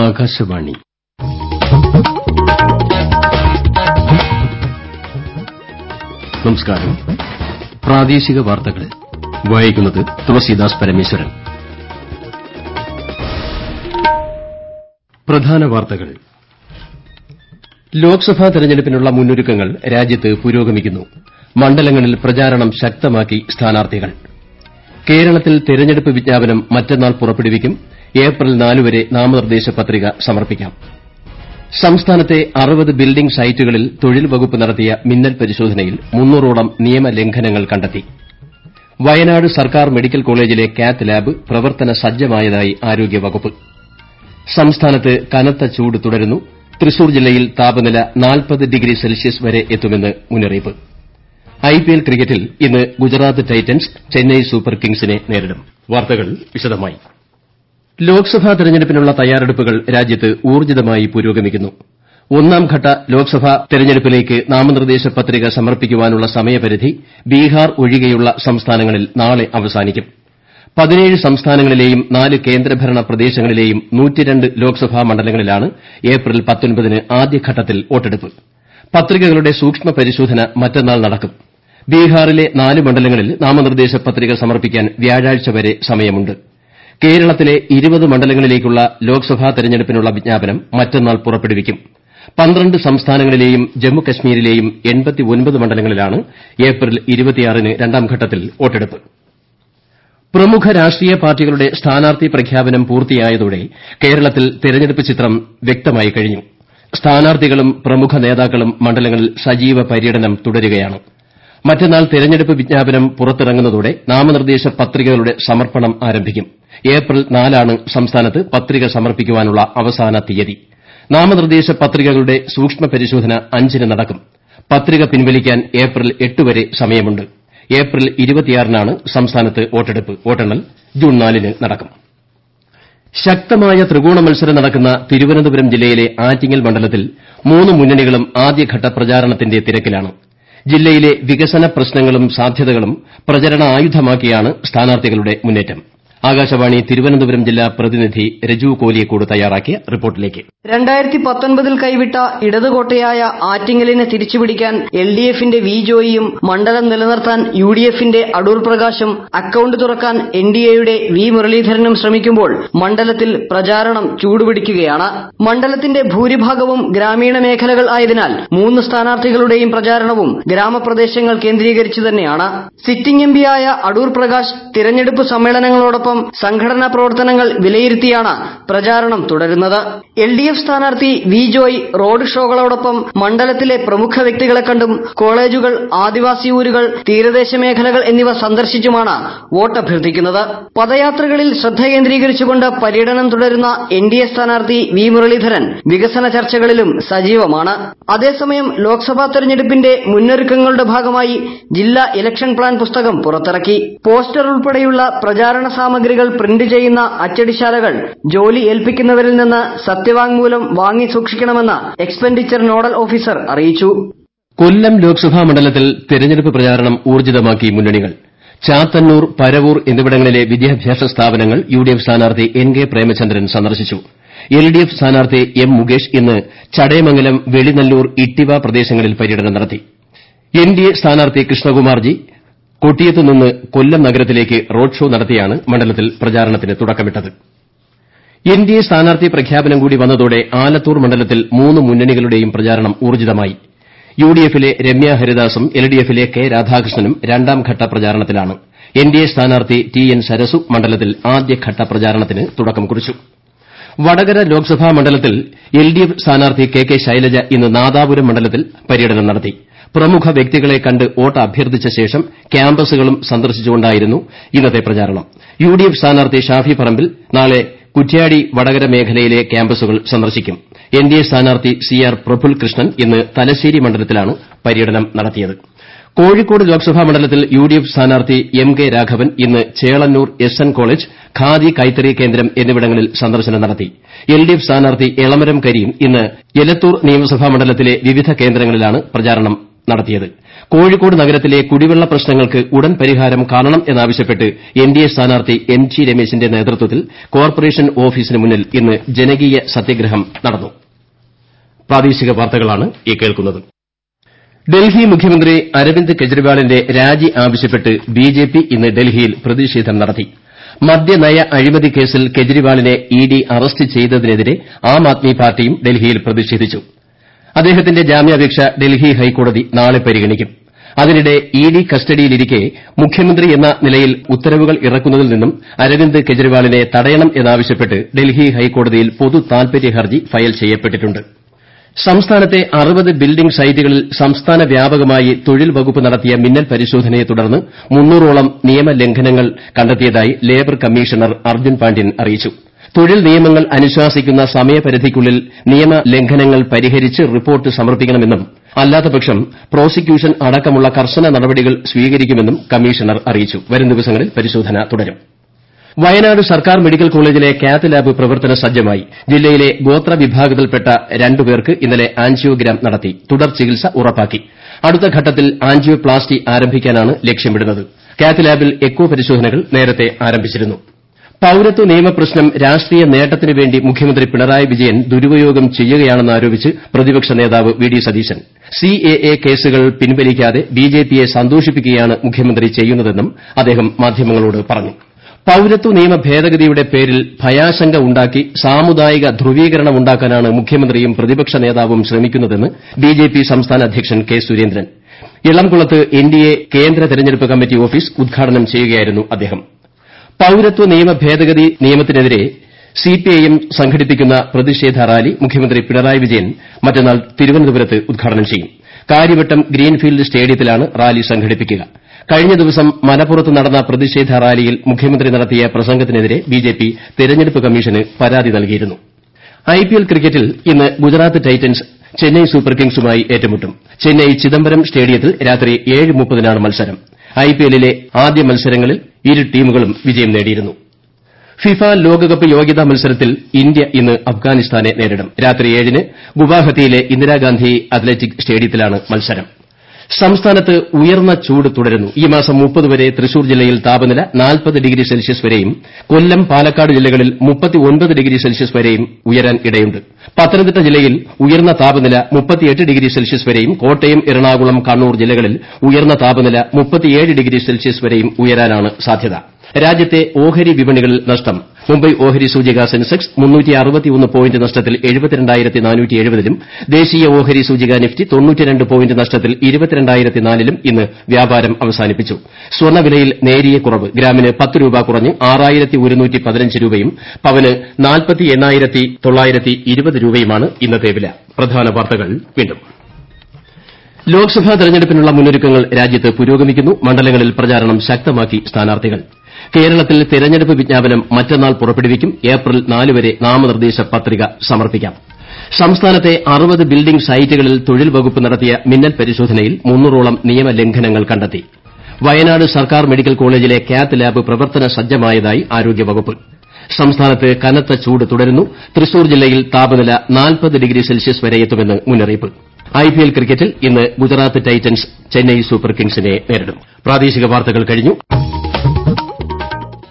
ആകാശവാണി നമസ്കാരം പ്രാദേശിക വാർത്തകൾ വായിക്കുന്നത് തുളസീദാസ് പരമേശ്വരൻ പ്രധാന വാർത്തകൾ ലോക്സഭാ തെരഞ്ഞെടുപ്പിനുള്ള മുന്നൊരുക്കങ്ങൾ രാജ്യത്ത് പുരോഗമിക്കുന്നു മണ്ഡലങ്ങളിൽ പ്രചാരണം ശക്തമാക്കി സ്ഥാനാർത്ഥികൾ കേരളത്തിൽ തെരഞ്ഞെടുപ്പ് വിജ്ഞാപനം മറ്റന്നാൾ പുറപ്പെടുവിക്കും ഏപ്രിൽ നാല് വരെ നാമനിർദ്ദേശ പത്രിക സമർപ്പിക്കാം സംസ്ഥാനത്തെ അറുപത് ബിൽഡിംഗ് സൈറ്റുകളിൽ തൊഴിൽ വകുപ്പ് നടത്തിയ മിന്നൽ പരിശോധനയിൽ മുന്നൂറോളം നിയമലംഘനങ്ങൾ കണ്ടെത്തി വയനാട് സർക്കാർ മെഡിക്കൽ കോളേജിലെ കാത്ത് ലാബ് പ്രവർത്തന സജ്ജമായതായി ആരോഗ്യവകുപ്പ് സംസ്ഥാനത്ത് കനത്ത ചൂട് തുടരുന്നു തൃശൂർ ജില്ലയിൽ താപനില നാൽപ്പത് ഡിഗ്രി സെൽഷ്യസ് വരെ എത്തുമെന്ന് മുന്നറിയിപ്പ് ഐപിഎൽ ക്രിക്കറ്റിൽ ഇന്ന് ഗുജറാത്ത് ടൈറ്റൻസ് ചെന്നൈ സൂപ്പർ കിംഗ്സിനെ നേരിടും വാർത്തകൾ വിശദമായി ലോക്സഭാ തെരഞ്ഞെടുപ്പിനുള്ള തയ്യാറെടുപ്പുകൾ രാജ്യത്ത് ഊർജ്ജിതമായി പുരോഗമിക്കുന്നു ഒന്നാംഘട്ട ലോക്സഭാ തെരഞ്ഞെടുപ്പിലേക്ക് നാമനിർദ്ദേശ പത്രിക സമർപ്പിക്കാനുള്ള സമയപരിധി ബീഹാർ ഒഴികെയുള്ള സംസ്ഥാനങ്ങളിൽ നാളെ അവസാനിക്കും പതിനേഴ് സംസ്ഥാനങ്ങളിലെയും നാല് കേന്ദ്രഭരണ പ്രദേശങ്ങളിലെയും ലോക്സഭാ മണ്ഡലങ്ങളിലാണ് ഏപ്രിൽ പത്തൊൻപതിന് ആദ്യഘട്ടത്തിൽ വോട്ടെടുപ്പ് പത്രികകളുടെ സൂക്ഷ്മ പരിശോധന മറ്റന്നാൾ നടക്കും ബീഹാറിലെ നാല് മണ്ഡലങ്ങളിൽ നാമനിർദ്ദേശ പത്രിക സമർപ്പിക്കാൻ വ്യാഴാഴ്ച വരെ സമയമുണ്ട് കേരളത്തിലെ ഇരുപത് മണ്ഡലങ്ങളിലേക്കുള്ള ലോക്സഭാ തെരഞ്ഞെടുപ്പിനുള്ള വിജ്ഞാപനം മറ്റന്നാൾ പുറപ്പെടുവിക്കും പന്ത്രണ്ട് സംസ്ഥാനങ്ങളിലെയും ജമ്മു കശ്മീരിലെയും മണ്ഡലങ്ങളിലാണ് ഏപ്രിൽ ന് രണ്ടാംഘട്ടത്തിൽ വോട്ടെടുപ്പ് പ്രമുഖ രാഷ്ട്രീയ പാർട്ടികളുടെ സ്ഥാനാർത്ഥി പ്രഖ്യാപനം പൂർത്തിയായതോടെ കേരളത്തിൽ തെരഞ്ഞെടുപ്പ് ചിത്രം വ്യക്തമായി കഴിഞ്ഞു സ്ഥാനാർത്ഥികളും പ്രമുഖ നേതാക്കളും മണ്ഡലങ്ങളിൽ സജീവ പര്യടനം തുടരുകയാണ് മറ്റന്നാൾ തെരഞ്ഞെടുപ്പ് വിജ്ഞാപനം പുറത്തിറങ്ങുന്നതോടെ നാമനിർദ്ദേശ പത്രികകളുടെ സമർപ്പണം ആരംഭിക്കും ഏപ്രിൽ നാലാണ് സംസ്ഥാനത്ത് പത്രിക സമർപ്പിക്കാനുള്ള അവസാന തീയതി നാമനിർദ്ദേശ പത്രികകളുടെ സൂക്ഷ്മ പരിശോധന അഞ്ചിന് നടക്കും പത്രിക പിൻവലിക്കാൻ ഏപ്രിൽ എട്ട് വരെ സമയമുണ്ട് ഏപ്രിൽ നാണ് സംസ്ഥാനത്ത് വോട്ടെടുപ്പ് വോട്ടെണ്ണൽ ജൂൺ നാലിന് നടക്കും ശക്തമായ ത്രികോണ മത്സരം നടക്കുന്ന തിരുവനന്തപുരം ജില്ലയിലെ ആറ്റിങ്ങൽ മണ്ഡലത്തിൽ മൂന്ന് മുന്നണികളും ആദ്യഘട്ട പ്രചാരണത്തിന്റെ തിരക്കിലാണ് ജില്ലയിലെ വികസന പ്രശ്നങ്ങളും സാധ്യതകളും പ്രചരണായുധമാക്കിയാണ് സ്ഥാനാർത്ഥികളുടെ മുന്നേറ്റം ആകാശവാണി തിരുവനന്തപുരം ജില്ലാ പ്രതിനിധി രജു കോലിയക്കോട് തയ്യാറാക്കിയ റിപ്പോർട്ടിലേക്ക് രണ്ടായിരത്തി പത്തൊൻപതിൽ കൈവിട്ട ഇടതുകോട്ടയായ ആറ്റിങ്ങലിനെ തിരിച്ചുപിടിക്കാൻ എൽ ഡി എഫിന്റെ വി ജോയിയും മണ്ഡലം നിലനിർത്താൻ യു ഡി എഫിന്റെ അടൂർ പ്രകാശും അക്കൌണ്ട് തുറക്കാൻ എൻ ഡി എയുടെ വി മുരളീധരനും ശ്രമിക്കുമ്പോൾ മണ്ഡലത്തിൽ പ്രചാരണം ചൂടുപിടിക്കുകയാണ് മണ്ഡലത്തിന്റെ ഭൂരിഭാഗവും ഗ്രാമീണ മേഖലകൾ ആയതിനാൽ മൂന്ന് സ്ഥാനാർത്ഥികളുടെയും പ്രചാരണവും ഗ്രാമപ്രദേശങ്ങൾ കേന്ദ്രീകരിച്ചു തന്നെയാണ് സിറ്റിംഗ് എം പിയായ അടൂർ പ്രകാശ് തിരഞ്ഞെടുപ്പ് സമ്മേളനങ്ങളോടൊപ്പം സംഘടനാ പ്രവർത്തനങ്ങൾ വിലയിരുത്തിയാണ് പ്രചാരണം തുടരുന്നത് എൽ ഡി എഫ് സ്ഥാനാർത്ഥി വി ജോയ് റോഡ് ഷോകളോടൊപ്പം മണ്ഡലത്തിലെ പ്രമുഖ വ്യക്തികളെ കണ്ടും കോളേജുകൾ ആദിവാസി ഊരുകൾ തീരദേശ മേഖലകൾ എന്നിവ സന്ദർശിച്ചുമാണ് വോട്ടഭ്യർത്ഥിക്കുന്നത് പദയാത്രകളിൽ ശ്രദ്ധ കേന്ദ്രീകരിച്ചുകൊണ്ട് പര്യടനം തുടരുന്ന എൻ ഡി എ സ്ഥാനാർത്ഥി വി മുരളീധരൻ വികസന ചർച്ചകളിലും സജീവമാണ് അതേസമയം ലോക്സഭാ തെരഞ്ഞെടുപ്പിന്റെ മുന്നൊരുക്കങ്ങളുടെ ഭാഗമായി ജില്ലാ ഇലക്ഷൻ പ്ലാൻ പുസ്തകം പുറത്തിറക്കി പോസ്റ്റർ ഉൾപ്പെടെയുള്ള പ്രചാരണ സാമഗ്രികൾ പ്രിന്റ് ചെയ്യുന്ന അച്ചടിശാലകൾ ജോലി ഏൽപ്പിക്കുന്നവരിൽ നിന്ന് സത്യവാങ്മൂലം വാങ്ങി സൂക്ഷിക്കണമെന്ന് എക്സ്പെൻഡിച്ചർ നോഡൽ ഓഫീസർ അറിയിച്ചു കൊല്ലം ലോക്സഭാ മണ്ഡലത്തിൽ തെരഞ്ഞെടുപ്പ് പ്രചാരണം ഊർജ്ജിതമാക്കി മുന്നണികൾ ചാത്തന്നൂർ പരവൂർ എന്നിവിടങ്ങളിലെ വിദ്യാഭ്യാസ സ്ഥാപനങ്ങൾ യു ഡി എഫ് സ്ഥാനാർത്ഥി എൻ കെ പ്രേമചന്ദ്രൻ സന്ദർശിച്ചു എൽ ഡി എഫ് സ്ഥാനാർത്ഥി എം മുകേഷ് ഇന്ന് ചടയമംഗലം വെളിനല്ലൂർ ഇട്ടിവ പ്രദേശങ്ങളിൽ പര്യടനം നടത്തി എൻ ഡി എ സ്ഥാനാർത്ഥി കൃഷ്ണകുമാർജി കൊട്ടിയത്ത് നിന്ന് കൊല്ലം നഗരത്തിലേക്ക് റോഡ് ഷോ നടത്തിയാണ് മണ്ഡലത്തിൽ പ്രചാരണത്തിന് തുടക്കമിട്ടത് എൻ ഡി എ സ്ഥാനാർത്ഥി പ്രഖ്യാപനം കൂടി വന്നതോടെ ആലത്തൂർ മണ്ഡലത്തിൽ മൂന്ന് മുന്നണികളുടെയും പ്രചാരണം ഊർജ്ജിതമായി യു ഡി എഫിലെ രമ്യ ഹരിദാസും എൽ ഡി എഫിലെ കെ രാധാകൃഷ്ണനും രണ്ടാംഘട്ട പ്രചാരണത്തിലാണ് എൻ ഡി എ സ്ഥാനാർത്ഥി ടി എൻ സരസു മണ്ഡലത്തിൽ ആദ്യഘട്ട പ്രചാരണത്തിന് തുടക്കം കുറിച്ചു വടകര ലോക്സഭാ മണ്ഡലത്തിൽ എൽ ഡി എഫ് സ്ഥാനാർത്ഥി കെ കെ ശൈലജ ഇന്ന് നാദാപുരം മണ്ഡലത്തിൽ പര്യടനം നടത്തി പ്രമുഖ വ്യക്തികളെ കണ്ട് വോട്ട് അഭ്യർത്ഥിച്ച ശേഷം ക്യാമ്പസുകളും സന്ദർശിച്ചുകൊണ്ടായിരുന്നു ഇന്നത്തെ പ്രചാരണം യു ഡി എഫ് സ്ഥാനാർത്ഥി ഷാഫി പറമ്പിൽ നാളെ കുറ്റ്യാടി വടകര മേഖലയിലെ ക്യാമ്പസുകൾ സന്ദർശിക്കും എൻ ഡി എ സ്ഥാനാർത്ഥി സി ആർ പ്രഫുൽ കൃഷ്ണൻ ഇന്ന് തലശ്ശേരി മണ്ഡലത്തിലാണ് പര്യടനം നടത്തിയത് കോഴിക്കോട് ലോക്സഭാ മണ്ഡലത്തിൽ യു ഡി എഫ് സ്ഥാനാർത്ഥി എം കെ രാഘവൻ ഇന്ന് Chelannur S N college khadi കൈത്തറി കേന്ദ്രം എന്നിവിടങ്ങളിൽ സന്ദർശനം നടത്തി എൽ ഡി എഫ് സ്ഥാനാർത്ഥി എളമരം കരീം ഇന്ന് എലത്തൂർ നിയമസഭാ മണ്ഡലത്തിലെ വിവിധ കേന്ദ്രങ്ങളിലാണ് പ്രചാരണം നടത്തിയത് കോഴിക്കോട് നഗരത്തിലെ കുടിവെള്ള പ്രശ്നങ്ങൾക്ക് ഉടൻ പരിഹാരം കാണണം എന്നാവശ്യപ്പെട്ട് എൻഡിഎ സ്ഥാനാർത്ഥി എം ടി രമേശിന്റെ നേതൃത്വത്തിൽ കോർപ്പറേഷൻ ഓഫീസിന് മുന്നിൽ ഇന്ന് ജനകീയ സത്യഗ്രഹം നടന്നു ഡൽഹി മുഖ്യമന്ത്രി അരവിന്ദ് കെജ്രിവാളിന്റെ രാജി ആവശ്യപ്പെട്ട് ബിജെപി ഇന്ന് ഡൽഹിയിൽ പ്രതിഷേധം നടത്തി മദ്യനയ അഴിമതി കേസിൽ കെജ്രിവാളിനെ ഇഡി അറസ്റ്റ് ചെയ്തതിനെതിരെ ആം ആദ്മി പാർട്ടിയും ഡൽഹിയിൽ പ്രതിഷേധിച്ചു അദ്ദേഹത്തിന്റെ ജാമ്യാപേക്ഷ ഡൽഹി ഹൈക്കോടതി നാളെ പരിഗണിക്കും അതിനിടെ ഇഡി കസ്റ്റഡിയിലിരിക്കെ മുഖ്യമന്ത്രി എന്ന നിലയിൽ ഉത്തരവുകൾ ഇറക്കുന്നതിൽ നിന്നും അരവിന്ദ് കെജ്രിവാളിനെ തടയണം എന്നാവശ്യപ്പെട്ട് ഡൽഹി ഹൈക്കോടതിയിൽ പൊതു താൽപര്യ ഹർജി ഫയൽ ചെയ്യപ്പെട്ടിട്ടുണ്ട് സംസ്ഥാനത്തെ അറുപത് ബിൽഡിംഗ് സൈറ്റുകളിൽ സംസ്ഥാന വ്യാപകമായി തൊഴിൽ വകുപ്പ് നടത്തിയ മിന്നൽ പരിശോധനയെ തുടർന്ന് മുന്നൂറോളം നിയമലംഘനങ്ങൾ കണ്ടെത്തിയതായി ലേബർ കമ്മീഷണർ അർജുൻ പാണ്ഡ്യൻ അറിയിച്ചു തൊഴിൽ നിയമങ്ങൾ അനുശാസിക്കുന്ന സമയപരിധിക്കുള്ളിൽ നിയമലംഘനങ്ങൾ പരിഹരിച്ച് റിപ്പോർട്ട് സമർപ്പിക്കണമെന്നും അല്ലാത്തപക്ഷം പ്രോസിക്യൂഷൻ അടക്കമുള്ള കർശന നടപടികൾ സ്വീകരിക്കുമെന്നും കമ്മീഷണർ അറിയിച്ചു വരും ദിവസങ്ങളിൽ പരിശോധന തുടരും വയനാട് സർക്കാർ മെഡിക്കൽ കോളേജിലെ കാത്ത് ലാബ് പ്രവർത്തന സജ്ജമായി ജില്ലയിലെ ഗോത്ര വിഭാഗത്തിൽപ്പെട്ട രണ്ടുപേർക്ക് ഇന്നലെ ആൻജിയോഗ്രാം നടത്തി തുടർ ചികിത്സ ഉറപ്പാക്കി അടുത്ത ഘട്ടത്തിൽ ആൻജിയോപ്ലാസ്റ്റി ആരംഭിക്കാനാണ് ലക്ഷ്യമിടുന്നത് കാത്ത് ലാബിൽ എക്കോ പരിശോധനകൾ നേരത്തെ ആരംഭിച്ചിരുന്നു പൌരത്വ നിയമപ്രശ്നം രാഷ്ട്രീയ നേട്ടത്തിനു വേണ്ടി മുഖ്യമന്ത്രി പിണറായി വിജയൻ ദുരുപയോഗം ചെയ്യുകയാണെന്നാരോപിച്ച് പ്രതിപക്ഷ നേതാവ് വി ഡി സതീശൻ സിഎഎ കേസുകൾ പിൻവലിക്കാതെ ബിജെപിയെ സന്തോഷിപ്പിക്കുകയാണ് മുഖ്യമന്ത്രി ചെയ്യുന്നതെന്നും അദ്ദേഹം മാധ്യമങ്ങളോട് പറഞ്ഞു പൌരത്വ നിയമ ഭേദഗതിയുടെ പേരിൽ ഭയാശങ്ക ഉണ്ടാക്കി സാമുദായിക ധ്രുവീകരണം ഉണ്ടാക്കാനാണ് മുഖ്യമന്ത്രിയും പ്രതിപക്ഷ നേതാവും ശ്രമിക്കുന്നതെന്ന് ബിജെപി സംസ്ഥാന അധ്യക്ഷൻ കെ സുരേന്ദ്രൻ ഇളംകുളത്ത് എൻഡിഎ കേന്ദ്ര തെരഞ്ഞെടുപ്പ് കമ്മിറ്റി ഓഫീസ് ഉദ്ഘാടനം ചെയ്യുകയായിരുന്നു അദ്ദേഹം പൌരത്വ നിയമ ഭേദഗതി നിയമത്തിനെതിരെ സിപിഐഎം സംഘടിപ്പിക്കുന്ന പ്രതിഷേധ റാലി മുഖ്യമന്ത്രി പിണറായി വിജയൻ മറ്റന്നാൾ തിരുവനന്തപുരത്ത് ഉദ്ഘാടനം ചെയ്യും കാര്യവട്ടം ഗ്രീൻഫീൽഡ് സ്റ്റേഡിയത്തിലാണ് റാലി സംഘടിപ്പിക്കുക കഴിഞ്ഞ ദിവസം മലപ്പുറത്ത് നടന്ന പ്രതിഷേധ റാലിയിൽ മുഖ്യമന്ത്രി നടത്തിയ പ്രസംഗത്തിനെതിരെ ബിജെപി തെരഞ്ഞെടുപ്പ് കമ്മീഷന് പരാതി നൽകിയിരുന്നു ഐപിഎൽ ക്രിക്കറ്റിൽ ഇന്ന് ഗുജറാത്ത് ടൈറ്റൻസ് ചെന്നൈ സൂപ്പർ കിംഗ്സുമായി ഏറ്റുമുട്ടും ചെന്നൈ ചിദംബരം സ്റ്റേഡിയത്തിൽ രാത്രി ഏഴ് മുപ്പതിനാണ് മത്സരം ഐപിഎല്ലിലെ ആദ്യ മത്സരങ്ങളിൽ ഇരു ടീമുകളും വിജയം നേടിയിരുന്നു ഫിഫ ലോകകപ്പ് യോഗ്യതാ മത്സരത്തിൽ ഇന്ത്യ ഇന്ന് അഫ്ഗാനിസ്ഥാനെ നേരിടും രാത്രി ഏഴിന് ഗുവാഹത്തിയിലെ ഇന്ദിരാഗാന്ധി അത്ലറ്റിക് സ്റ്റേഡിയത്തിലാണ് മത്സരം സംസ്ഥാനത്ത് ഉയർന്ന ചൂട് തുടരുന്നു ഈ മാസം മുപ്പത് വരെ തൃശൂർ ജില്ലയിൽ താപനില നാൽപ്പത് ഡിഗ്രി സെൽഷ്യസ് വരെയും കൊല്ലം പാലക്കാട് ജില്ലകളിൽ മുപ്പത്തിയൊൻപത് ഡിഗ്രി സെൽഷ്യസ് വരെയും ഉയരാൻ ഇടയുണ്ട് പത്തനംതിട്ട ജില്ലയിൽ ഉയർന്ന താപനില മുപ്പത്തിയെട്ട് ഡിഗ്രി സെൽഷ്യസ് വരെയും കോട്ടയം എറണാകുളം കണ്ണൂർ ജില്ലകളിൽ ഉയർന്ന താപനില മുപ്പത്തിയേഴ് ഡിഗ്രി സെൽഷ്യസ് വരെയും ഉയരാനാണ് സാധ്യത രാജ്യത്തെ ഓഹരി വിപണികളിൽ നഷ്ടം മുംബൈ ഓഹരി സൂചിക സെൻസെക്സ് പോയിന്റ് നഷ്ടത്തിൽ ലും ദേശീയ ഓഹരി സൂചിക നിഫ്റ്റി പോയിന്റ് നഷ്ടത്തിൽ ലും ഇന്ന് വ്യാപാരം അവസാനിപ്പിച്ചു സ്വർണ്ണവിലയിൽ നേരിയ കുറവ് ഗ്രാമിന് പത്ത് രൂപ കുറഞ്ഞ് രൂപയും പവന് രൂപയുമാണ് ഇന്നത്തെ വില പ്രധാന വാർത്തകൾ വീണ്ടും ലോക്സഭാ തെരഞ്ഞെടുപ്പിനുള്ള മുന്നൊരുക്കങ്ങൾ രാജ്യത്ത് പുരോഗമിക്കുന്നു മണ്ഡലങ്ങളിൽ പ്രചാരണം ശക്തമാക്കി സ്ഥാനാർത്ഥികൾ കേരളത്തിൽ തെരഞ്ഞെടുപ്പ് വിജ്ഞാപനം മറ്റന്നാൾ പുറപ്പെടുവിക്കും ഏപ്രിൽ നാല് വരെ നാമനിർദ്ദേശ പത്രിക സമർപ്പിക്കാം സംസ്ഥാനത്തെ അറുപത് ബിൽഡിംഗ് സൈറ്റുകളിൽ തൊഴിൽ വകുപ്പ് നടത്തിയ മിന്നൽ പരിശോധനയിൽ മുന്നൂറോളം നിയമലംഘനങ്ങൾ കണ്ടെത്തി വയനാട് സർക്കാർ മെഡിക്കൽ കോളേജിലെ കാത്ത് ലാബ് പ്രവർത്തന സജ്ജമായതായി ആരോഗ്യവകുപ്പ് സംസ്ഥാനത്ത് കനത്ത ചൂട് തുടരുന്നു തൃശൂർ ജില്ലയിൽ താപനില നാൽപ്പത് ഡിഗ്രി സെൽഷ്യസ് വരെ എത്തുമെന്ന് മുന്നറിയിപ്പ് ഐപിഎൽ ക്രിക്കറ്റിൽ ഇന്ന് ഗുജറാത്ത് ടൈറ്റൻസ് ചെന്നൈ സൂപ്പർ കിംഗ്സിനെ നേരിടും